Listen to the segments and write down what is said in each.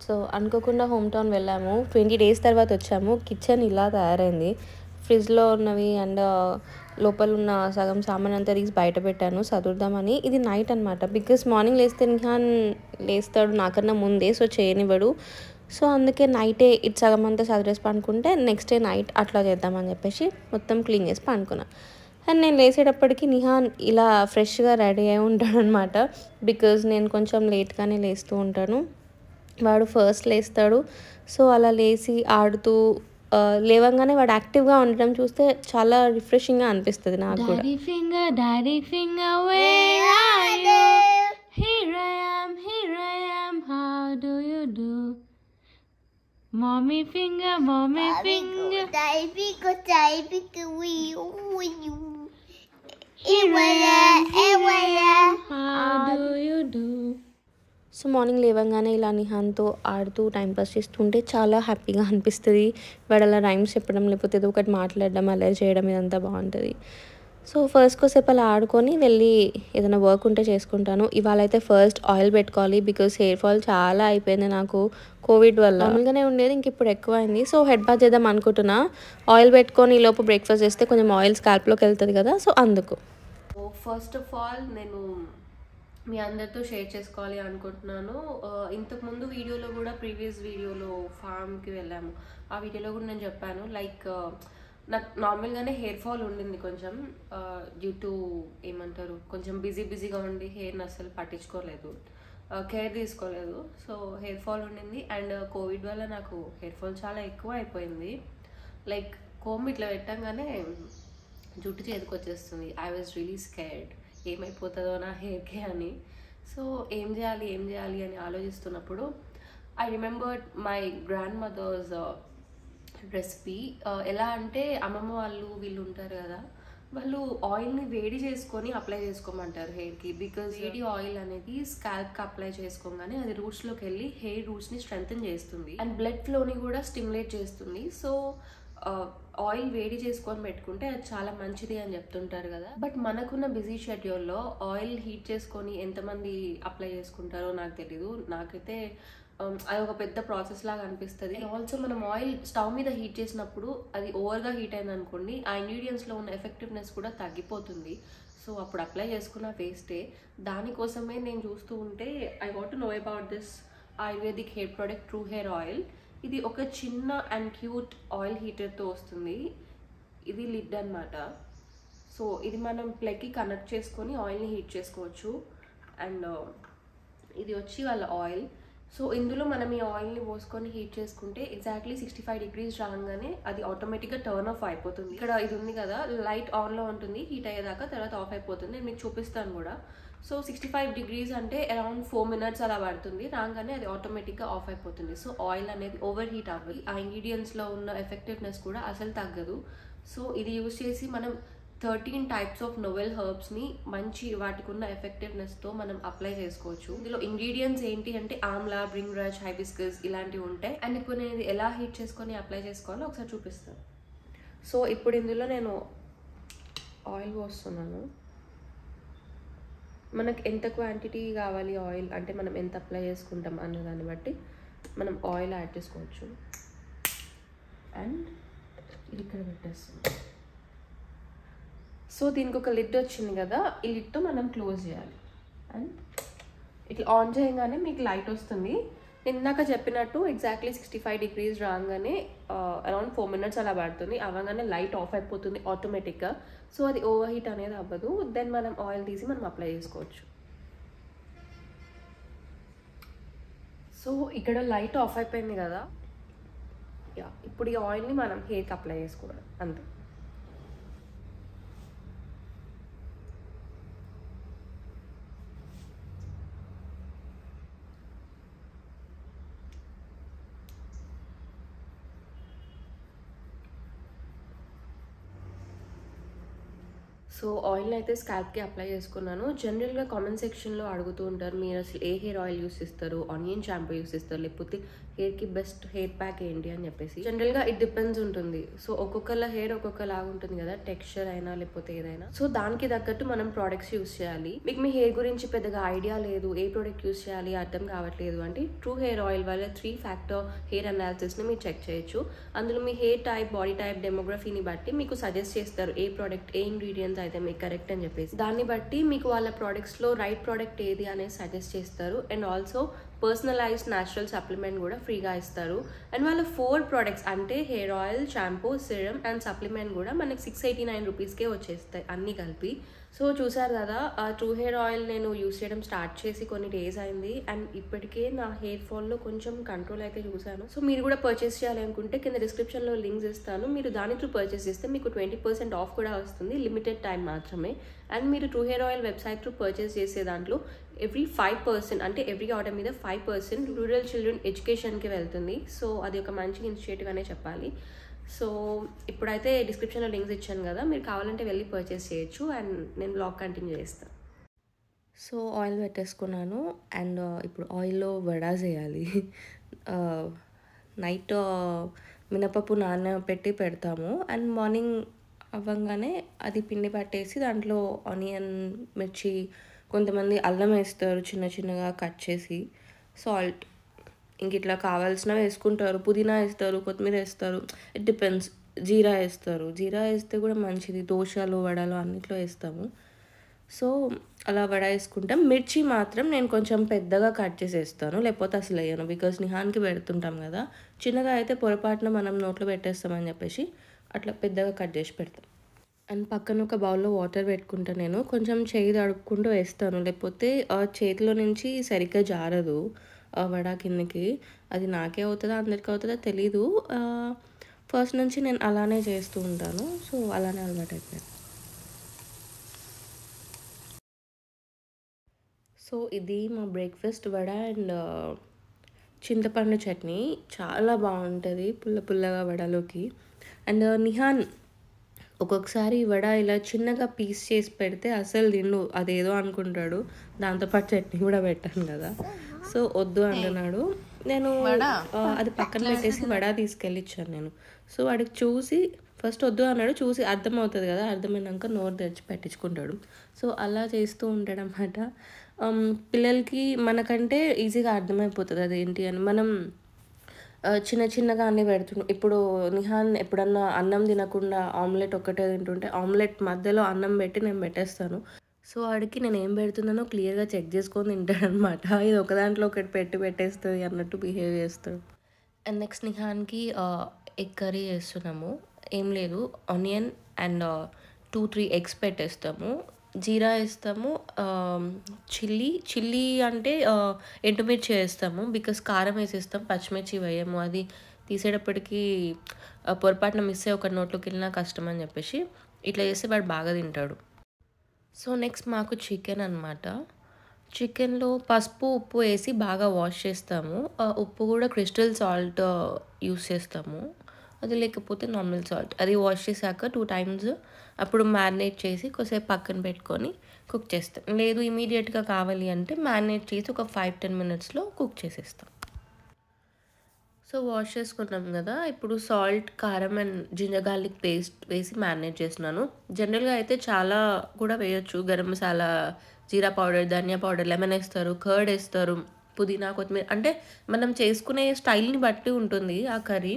So అనుకోకుండా hometown వెళ్ళాము twenty days తర్వాత వచ్చాము కిచెన్ ఇలా తయారైంది ఫ్రిడ్జ్లో ఉన్నవి అండ్ లోపల ఉన్న సగం సామాన్ అంతా తీసి బయట పెట్టాను చదువుదామని ఇది నైట్ అనమాట బికాస్ మార్నింగ్ లేస్తే నిహాన్ లేస్తాడు నాకన్నా ముందే సో చేయనివ్వడు సో అందుకే నైటే ఇటు సగం అంతా చదివేసి పండుకుంటే నెక్స్ట్ డే నైట్ అట్లా చేద్దామని చెప్పేసి మొత్తం క్లీన్ చేసి పండుకున్నా అండ్ నేను లేచేటప్పటికి నిహాన్ ఇలా ఫ్రెష్గా రెడీ అయి ఉంటాడు అనమాట బికాజ్ నేను కొంచెం లేట్గానే లేస్తూ ఉంటాను వాడు ఫస్ట్ లేస్తాడు సో అలా లేచి ఆడుతూ ఆ, లేవగానే వాడు యాక్టివ్గా ఉండడం చూస్తే చాలా రిఫ్రెషింగ్గా అనిపిస్తుంది నాకు కూడా Daddy finger, daddy finger, where are you? Here I am, here I am, how do you do? Mommy finger, mommy finger, Typical, typical, we, we, you. Ewaya, ewaya. how do you do? So morning లేవగానే ఇలా నిహాన్తో ఆడుతూ timepass చేస్తుంటే చాలా హ్యాపీగా అనిపిస్తుంది వాడు అలా rhymes చెప్పడం లేకపోతే ఏదో ఒకటి మాట్లాడడం అలా చేయడం ఇదంతా బాగుంటుంది సో ఫస్ట్ కోసేపు అలా ఆడుకొని వెళ్ళి ఏదైనా వర్క్ ఉంటే చేసుకుంటాను ఇవాళ అయితే ఫస్ట్ ఆయిల్ పెట్టుకోవాలి బికాస్ హెయిర్ ఫాల్ చాలా అయిపోయింది నాకు కోవిడ్ వల్ల మామూలుగానే ఉండేది ఇంక ఇప్పుడు ఎక్కువ అయింది సో హెడ్ బాత్ చేద్దాం అనుకుంటున్నా ఆయిల్ పెట్టుకొని ఈ లోపు బ్రేక్ఫాస్ట్ చేస్తే కొంచెం ఆయిల్ స్కాల్ప్లోకి వెళ్తుంది కదా సో అందుకు ఫస్ట్ ఆఫ్ ఆల్ నేను మీ అందరితో షేర్ చేసుకోవాలి అనుకుంటున్నాను ఆ, ఇంతకు ముందు వీడియోలో కూడా ప్రీవియస్ వీడియోలో ఫామ్కి వెళ్ళాము ఆ వీడియోలో కూడా నేను చెప్పాను లైక్ నాకు నార్మల్గానే హెయిర్ ఫాల్ ఉండింది కొంచెం డ్యూ టు ఏమంటారు కొంచెం బిజీ బిజీగా ఉండి హెయిర్ని అస్సలు పట్టించుకోలేదు కేర్ తీసుకోలేదు సో హెయిర్ ఫాల్ ఉండింది అండ్ కోవిడ్ వల్ల నాకు హెయిర్ ఫాల్ చాలా ఎక్కువ అయిపోయింది లైక్ కోమ్ ఇట్లా పెట్టంగానే జుట్టు చేతికి వచ్చేస్తుంది ఐ వాజ్ రియలీ స్కేర్డ్ ఏమైపోతుందో నా హెయిర్కి అని సో ఏం చేయాలి ఏం చేయాలి అని ఆలోచిస్తున్నప్పుడు I remember my grandmother's recipe ఎలా అంటే అమ్మమ్మ వాళ్ళు వీళ్ళు ఉంటారు కదా వాళ్ళు ఆయిల్ని వేడి చేసుకొని అప్లై చేసుకోమంటారు హెయిర్కి బికాజ్ వేడి ఆయిల్ అనేది స్కాల్ప్కి అప్లై చేసుకోగానే అది రూట్స్లోకి వెళ్ళి హెయిర్ రూట్స్ని స్ట్రెంగ్తన్ చేస్తుంది అండ్ బ్లడ్ ఫ్లోని కూడా స్టిమ్యులేట్ చేస్తుంది సో ఆయిల్ వేడి చేసుకొని పెట్టుకుంటే అది చాలా మంచిది అని చెప్తుంటారు కదా బట్ మనకున్న బిజీ షెడ్యూల్లో ఆయిల్ హీట్ చేసుకొని ఎంతమంది అప్లై చేసుకుంటారో నాకు తెలీదు నాకైతే um, అది ఒక పెద్ద ప్రాసెస్ లాగా అనిపిస్తుంది ఆల్సో మనం ఆయిల్ స్టవ్ మీద హీట్ చేసినప్పుడు అది ఓవర్గా హీట్ అయింది అనుకోండి ఆ ఇంగ్రీడియంట్స్లో ఉన్న ఎఫెక్టివ్నెస్ కూడా తగ్గిపోతుంది సో అప్పుడు అప్లై చేసుకున్న వేస్టే దానికోసమే నేను చూస్తూ ఉంటే I want know about this ayurvedic hair product true hair oil ఇది ఒక చిన్న అండ్ క్యూట్ ఆయిల్ హీటర్తో వస్తుంది ఇది లిడ్ అన్నమాట సో ఇది మనం ప్లగ్కి కనెక్ట్ చేసుకొని ఆయిల్ని హీట్ చేసుకోవచ్చు అండ్ ఇది వచ్చి వాళ్ళ ఆయిల్ సో ఇందులో మనం ఈ ఆయిల్ని పోసుకొని హీట్ చేసుకుంటే ఎగ్జాక్ట్లీ సిక్స్టీ ఫైవ్ డిగ్రీస్ రాగానే అది ఆటోమేటిక్గా టర్న్ ఆఫ్ అయిపోతుంది ఇక్కడ ఇది ఉంది కదా లైట్ ఆన్లో ఉంటుంది హీట్ అయ్యేదాకా తర్వాత ఆఫ్ అయిపోతుంది నేను మీకు చూపిస్తాను కూడా సో సిక్స్టీ ఫైవ్ డిగ్రీస్ అంటే అరౌండ్ ఫోర్ మినిట్స్ అలా పడుతుంది రాగానే అది ఆటోమేటిక్గా ఆఫ్ అయిపోతుంది సో ఆయిల్ అనేది ఓవర్ హీట్ అవ్వదు ఆ ఇంగ్రీడియంట్స్లో ఉన్న ఎఫెక్టివ్నెస్ కూడా అసలు తగ్గదు సో ఇది యూజ్ చేసి మనం థర్టీన్ టైప్స్ ఆఫ్ నొవెల్ హర్బ్స్ని మంచి వాటికి ఉన్న ఎఫెక్టివ్నెస్తో మనం అప్లై చేసుకోవచ్చు ఇందులో ఇంగ్రీడియంట్స్ ఏంటి అంటే ఆమ్లా బ్రింగ్ రాజ్ హైబిస్కస్ ఇలాంటివి ఉంటాయి అండ్ ఇప్పుడు నేను ఇది ఎలా హీట్ చేసుకొని అప్లై చేసుకోవాలో ఒకసారి చూపిస్తాను సో ఇప్పుడు ఇందులో నేను ఆయిల్ పోస్తున్నాను మనకు ఎంత క్వాంటిటీ కావాలి ఆయిల్ అంటే మనం ఎంత అప్లై చేసుకుంటాం అన్న దాన్ని బట్టి మనం ఆయిల్ యాడ్ చేసుకోవచ్చు అండ్ ఇది ఇక్కడ పెట్టేస్తుంది సో దీనికి ఒక లిడ్ వచ్చింది కదా ఈ లిడ్తో మనం క్లోజ్ చేయాలి అండ్ ఇట్లా ఆన్ చేయగానే మీకు లైట్ వస్తుంది నేను ఇందాక చెప్పినట్టు ఎగ్జాక్ట్లీ సిక్స్టీ ఫైవ్ డిగ్రీస్ రాగానే అరౌండ్ ఫోర్ మినిట్స్ అలా పడుతుంది అవగానే లైట్ ఆఫ్ అయిపోతుంది ఆటోమేటిక్గా సో అది ఓవర్ హీట్ అనేది అవ్వదు దెన్ మనం ఆయిల్ తీసి మనం అప్లై చేసుకోవచ్చు సో ఇక్కడ లైట్ ఆఫ్ అయిపోయింది కదా యా ఇప్పుడు ఈ ఆయిల్ని మనం హెయిర్కి అప్లై చేసుకోవడం అంతే సో ఆయిల్ అయితే స్కాల్ప్కి అప్లై చేసుకున్నాను జనరల్గా కామెంట్ సెక్షన్లో అడుగుతూ ఉంటారు మీరు అసలు ఏ హెయిర్ ఆయిల్ యూస్ చేస్తారు ఆనియన్ షాంపూ యూస్ చేస్తారు లేకపోతే హెయిర్కి బెస్ట్ హెయిర్ ప్యాక్ ఏంటి అని చెప్పేసి జనరల్గా ఇట్ డిపెండ్స్ ఉంటుంది సో ఒక్కొక్కళ్ళ హెయిర్ ఒక్కొక్కలాగా ఉంటుంది కదా టెక్స్చర్ అయినా లేకపోతే ఏదైనా సో దానికి తగ్గట్టు మనం ప్రోడక్ట్స్ యూస్ చేయాలి మీకు మీ హెయిర్ గురించి పెద్దగా ఐడియా లేదు ఏ ప్రోడక్ట్ యూస్ చేయాలి అర్థం కావట్లేదు అంటే ట్రూ హెయిర్ ఆయిల్ వల్ల త్రీ ఫ్యాక్టర్ హెయిర్ అనాలిసిస్ని మీరు చెక్ చేయొచ్చు అందులో మీ హెయిర్ టైప్ బాడీ టైప్ డెమోగ్రఫీని బట్టి మీకు సజెస్ట్ చేస్తారు ఏ ప్రోడక్ట్ ఏ ఇంగ్రీడియంట్స్ అయితే మీకు కరెక్ట్ అని చెప్పేసి దాన్ని బట్టి మీకు వాళ్ళ ప్రోడక్ట్స్లో రైట్ ప్రోడక్ట్ ఏది అనేది సజెస్ట్ చేస్తారు and also personalised natural supplement కూడా ఫ్రీగా ఇస్తారు అండ్ వాళ్ళ ఫోర్ ప్రోడక్ట్స్ అంటే hair oil shampoo serum and supplement కూడా మనకి సిక్స్ ఎయిటీ నైన్ రూపీస్కే వచ్చేస్తాయి అన్నీ కలిపి సో చూసారు కదా ట్రూ హెయిర్ ఆయిల్ నేను యూస్ చేయడం స్టార్ట్ చేసి కొన్ని డేస్ అయింది అండ్ ఇప్పటికే నా హెయిర్ ఫాల్లో కొంచెం కంట్రోల్ అయితే చూసాను సో మీరు కూడా పర్చేస్ చేయాలి అనుకుంటే కింద డిస్క్రిప్షన్లో లింక్స్ ఇస్తాను మీరు దాని త్రూ పర్చేస్ చేస్తే మీకు ట్వంటీ పర్సెంట్ ఆఫ్ కూడా వస్తుంది లిమిటెడ్ టైం మాత్రమే అండ్ మీరు true hair oil website through purchase చేసే దాంట్లో ఎవ్రీ ఫైవ్ పర్సెంట్ అంటే ఎవ్రీ ఆర్డర్ మీద ఫైవ్ పర్సెంట్ రూరల్ చిల్డ్రన్ ఎడ్యుకేషన్కి వెళ్తుంది సో అది ఒక మంచి ఇనిషియేటివ్ అనే చెప్పాలి సో ఇప్పుడైతే డిస్క్రిప్షన్లో లింక్స్ ఇచ్చాను కదా మీరు కావాలంటే వెళ్ళి పర్చేస్ చేయొచ్చు అండ్ నేను బ్లాగ్ కంటిన్యూ చేస్తాను సో ఆయిల్ పెట్టేసుకున్నాను అండ్ ఇప్పుడు ఆయిల్లో వడా చేయాలి నైట్ మినపప్పు నాన్న పెట్టి పెడతాము అండ్ మార్నింగ్ అవ్వగానే అది పిండి పట్టేసి దాంట్లో ఆనియన్ మిర్చి కొంతమంది అల్లం వేస్తారు చిన్న చిన్నగా కట్ చేసి సాల్ట్ ఇంక ఇట్లా కావాల్సినవి వేసుకుంటారు పుదీనా వేస్తారు కొత్తిమీర వేస్తారు ఇట్ డిపెండ్స్ జీరా వేస్తారు జీరా వేస్తే కూడా మంచిది దోశలు వడలు అన్నిట్లో వేస్తాము సో అలా వడ వేసుకుంటాం మిర్చి మాత్రం నేను కొంచెం పెద్దగా కట్ చేసి వేస్తాను లేకపోతే అసలు వేయను బికాస్ నిహాన్కి పెడుతుంటాం కదా చిన్నగా అయితే పొరపాటున మనం నోట్లో పెట్టేస్తామని చెప్పేసి అట్లా పెద్దగా కట్ చేసి పెడతాం అండ్ పక్కన ఒక బౌల్లో వాటర్ పెట్టుకుంటా నేను కొంచెం చేయి తడుపుకుంటూ వేస్తాను లేకపోతే ఆ చేతిలో నుంచి సరిగ్గా జారదు ఆ వడ కిందకి అది నాకే అవుతుందా అందరికీ అవుతుందా తెలీదు ఫస్ట్ నుంచి నేను అలానే చేస్తూ ఉంటాను సో అలానే అలవాటు అయిపోయాను సో ఇది మా బ్రేక్ఫాస్ట్ వడ అండ్ చింతపండు చట్నీ చాలా బాగుంటుంది పుల్ల పుల్లగా వడలోకి అండ్ నిహాన్ ఒక్కొక్కసారి వడ ఇలా చిన్నగా పీస్ చేసి పెడితే అసలు తిండు అదేదో అనుకుంటాడు దాంతోపాటు చట్నీ కూడా పెట్టాను కదా సో వద్దు అంటున్నాడు నేను ఆ, అది పక్కన పెట్టేసి వడ తీసుకెళ్ళి ఇచ్చాను నేను సో వాడికి చూసి ఫస్ట్ వద్దు అన్నాడు చూసి అర్థమవుతుంది కదా అర్థమైనాక నోరు తెరిచి పెట్టించుకుంటాడు సో అలా చేస్తూ ఉంటాడు అనమాట పిల్లలకి మనకంటే ఈజీగా అర్థమైపోతుంది అదేంటి అని మనం ఆ, చిన్న చిన్నగా అన్నీ పెడుతున్నాం ఇప్పుడు నిహాన్ ఎప్పుడన్నా అన్నం తినకుండా ఆమ్లెట్ ఒక్కటే తింటుంటే ఆమ్లెట్ మధ్యలో అన్నం పెట్టి నేను పెట్టేస్తాను సో వాడికి నేను ఏం పెడుతున్నానో క్లియర్గా చెక్ చేసుకొని తింటాడు అనమాట ఇది ఒక దాంట్లో ఒకటి పెట్టి పెట్టేస్తుంది అన్నట్టు బిహేవ్ చేస్తాడు అండ్ నెక్స్ట్ నిహాన్కి ఎగ్ కర్రీ చేస్తున్నాము ఏం లేదు onion and two three eggs పెట్టేస్తాము జీరా వేస్తాము చిల్లీ చిల్లీ అంటే ఆ, ఎండుమిర్చి వేస్తాము బికాస్ కారం వేసేస్తాం పచ్చిమిర్చి వేయము అది తీసేటప్పటికి ఆ, పొరపాటున మిస్ అయ్యి ఒక నోట్లోకి వెళ్ళినా కష్టం అని చెప్పేసి ఇట్లా చేస్తే వాడు బాగా తింటాడు సో నెక్స్ట్ మాకు చికెన్ అనమాట చికెన్లో పసుపు ఉప్పు వేసి బాగా వాష్ చేస్తాము ఆ ఉప్పు కూడా క్రిస్టల్ సాల్ట్ యూస్ చేస్తాము అది లేకపోతే నార్మల్ సాల్ట్ అది వాష్ చేశాక టూ టైమ్స్ అప్పుడు మ్యారినేట్ చేసి కొద్దిసేపు పక్కన పెట్టుకొని కుక్ చేస్తాం లేదు ఇమీడియట్గా కావాలి అంటే మ్యారినేట్ చేసి ఒక ఫైవ్ టెన్ మినిట్స్లో కుక్ చేసేస్తాం సో వాష్ చేసుకున్నాం కదా ఇప్పుడు సాల్ట్ కారం అండ్ జింజర్ గార్లిక్ పేస్ట్ వేసి మ్యారినేట్ చేస్తున్నాను జనరల్గా అయితే చాలా కూడా వేయొచ్చు గరం మసాలా జీరా పౌడర్ ధనియా పౌడర్ లెమన్ వేస్తారు కర్డ్ వేస్తారు పుదీనా కొత్తిమీర అంటే మనం చేసుకునే స్టైల్ని బట్టి ఉంటుంది ఆ కర్రీ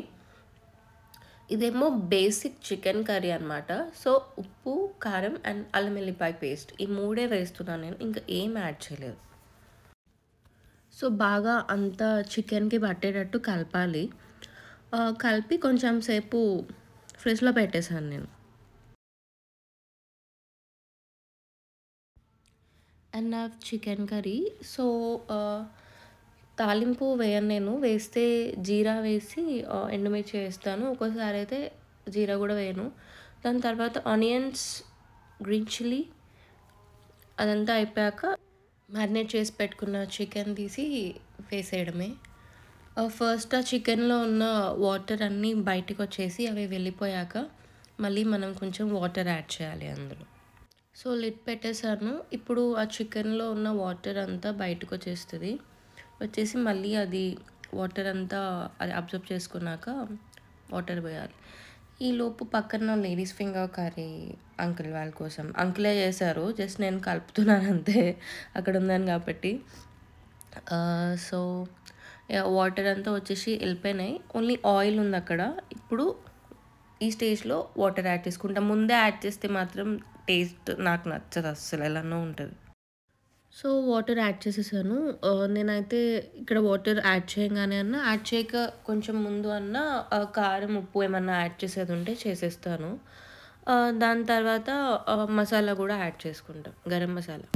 ఇదేమో బేసిక్ చికెన్ కర్రీ అనమాట సో ఉప్పు కారం అండ్ అల్లం వెల్లిపాయ పేస్ట్ ఈ మూడే వేస్తున్నాను నేను ఇంకా ఏం యాడ్ చేయలేదు సో బాగా అంతా చికెన్కి పట్టేటట్టు కలపాలి ఆ, కలిపి కొంచెం సేపు ఫ్రిడ్జ్లో పెట్టేశాను నేను అండ్ నా చికెన్ కర్రీ సో ఆ, తాలింపు వేయను నేను వేస్తే జీరా వేసి ఆ, ఎండుమిర్చి వేస్తాను ఒక్కోసారి అయితే జీరా కూడా వేయను దాని తర్వాత ఆనియన్స్ గ్రీన్ చిల్లీ అదంతా అయిపోయాక మ్యారినేట్ చేసి పెట్టుకున్న చికెన్ తీసి వేసేయడమే ఫస్ట్ ఆ చికెన్లో ఉన్న వాటర్ అన్నీ బయటకు వచ్చేసి అవి వెళ్ళిపోయాక మళ్ళీ మనం కొంచెం వాటర్ యాడ్ చేయాలి అందులో సో లిడ్ పెట్టేశాను ఇప్పుడు ఆ చికెన్లో ఉన్న వాటర్ అంతా బయటకు వచ్చేస్తుంది వచ్చేసి మళ్ళీ అది వాటర్ అంతా అది అబ్జర్వ్ చేసుకున్నాక వాటర్ పోయాలి ఈ లోపు పక్కన లేడీస్ ఫింగర్ కర్రీ అంకుల్ వాళ్ళ కోసం అంకులే చేశారు జస్ట్ నేను కలుపుతున్నాను అంతే అక్కడ ఉందని కాబట్టి సో వాటర్ అంతా వచ్చేసి వెళ్ళిపోయినాయి ఓన్లీ ఆయిల్ ఉంది అక్కడ ఇప్పుడు ఈ స్టేజ్లో వాటర్ యాడ్ చేసుకుంటాం ముందే యాడ్ చేస్తే మాత్రం టేస్ట్ నాకు నచ్చదు అస్సలు ఎలానో ఉంటుంది సో వాటర్ యాడ్ చేసేసాను ఆ, నేనైతే ఇక్కడ వాటర్ యాడ్ చేయగానే అన్న యాడ్ చేయక కొంచెం ముందు అన్న ఆ, కారం ఉప్పు ఏమన్నా యాడ్ చేసేది ఉంటే చేసేస్తాను ఆ, దాని తర్వాత ఆ, మసాలా కూడా యాడ్ చేసుకుంటాం గరం మసాలా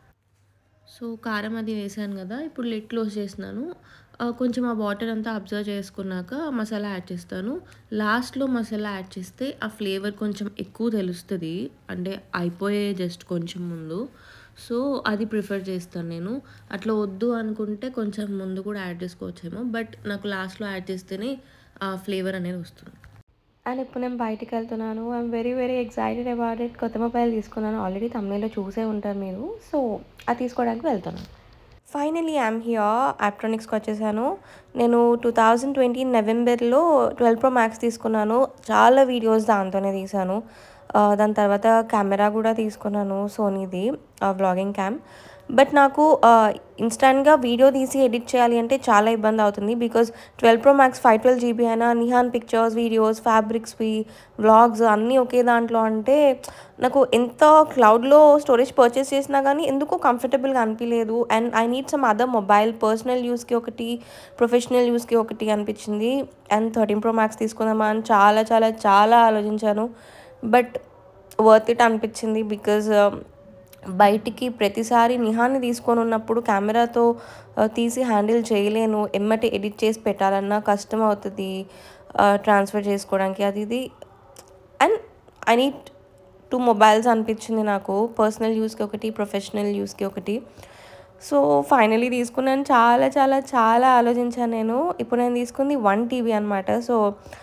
సో కారం అది వేసాను కదా ఇప్పుడు లిడ్ క్లోజ్ చేసినాను ఆ, కొంచెం ఆ వాటర్ అంతా అబ్జర్వ్ చేసుకున్నాక మసాలా యాడ్ చేస్తాను లాస్ట్లో మసాలా యాడ్ చేస్తే ఆ ఫ్లేవర్ కొంచెం ఎక్కువ తెలుస్తుంది అంటే అయిపోయే జస్ట్ కొంచెం ముందు సో అది ప్రిఫర్ చేస్తాను నేను అట్లా వద్దు అనుకుంటే కొంచెం ముందు కూడా యాడ్ చేసుకోవచ్చేమో బట్ నాకు లాస్ట్లో యాడ్ చేస్తేనే ఆ ఫ్లేవర్ అనేది వస్తుంది అండ్ ఇప్పుడు నేను బయటికి వెళ్తున్నాను I'm very very excited about it కొత్త మొబైల్ తీసుకున్నాను ఆల్రెడీ తమిళలో చూసే ఉంటారు మీరు సో అది తీసుకోవడానికి వెళ్తున్నాను ఫైనలీ ఐఎమ్ హియర్ ఆప్ట్రానిక్స్కి వచ్చేసాను నేను టూ థౌజండ్ ట్వంటీ నవంబర్లో ట్వెల్వ్ ప్రో మ్యాక్స్ తీసుకున్నాను చాలా వీడియోస్ దాంతోనే తీసాను ఆ, దాని తర్వాత కెమెరా కూడా తీసుకున్నాను సోనీది వ్లాగింగ్ క్యామ్ బట్ నాకు ఇన్స్టాంట్గా వీడియో తీసి ఎడిట్ చేయాలి అంటే చాలా ఇబ్బంది అవుతుంది because twelve pro max five twelve GB అయినా నిహాన్ పిక్చర్స్ వీడియోస్ ఫ్యాబ్రిక్స్వి వ్లాగ్స్ అన్నీ ఒకే దాంట్లో అంటే నాకు ఎంత క్లౌడ్లో స్టోరేజ్ పర్చేస్ చేసినా కానీ ఎందుకో కంఫర్టబుల్గా అనిపించలేదు and I need some other mobile personal యూస్కి ఒకటి ప్రొఫెషనల్ యూస్కి ఒకటి అనిపించింది అండ్ థర్టీన్ ప్రో మ్యాక్స్ తీసుకుందామా అని చాలా చాలా చాలా ఆలోచించాను బట్ వర్త్ ఇట్ అనిపించింది బికాజ్ బయటికి ప్రతిసారి నిహాన్ని తీసుకొని ఉన్నప్పుడు కెమెరాతో ఆ, తీసి హ్యాండిల్ చేయలేను ఎమ్మటి ఎడిట్ చేసి పెట్టాలన్నా కష్టం అవుతుంది ట్రాన్స్ఫర్ చేసుకోవడానికి అది ఇది and I need two mobiles అనిపించింది నాకు పర్సనల్ యూస్కి ఒకటి ప్రొఫెషనల్ యూస్కి ఒకటి సో ఫైనలీ తీసుకున్నాను చాలా చాలా చాలా ఆలోచించాను నేను ఇప్పుడు నేను తీసుకుంది వన్ టీవీ అనమాట సో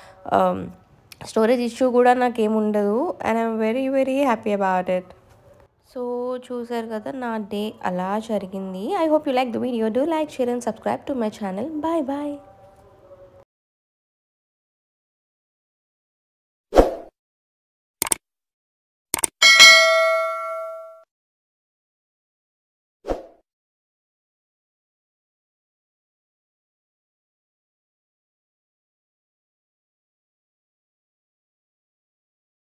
స్టోరేజ్ ఇష్యూ కూడా నాకేం ఉండదు and I'm very very happy about it so చూసారు కదా నా డే అలా జరిగింది I hope you like the video do like share and subscribe to my channel bye bye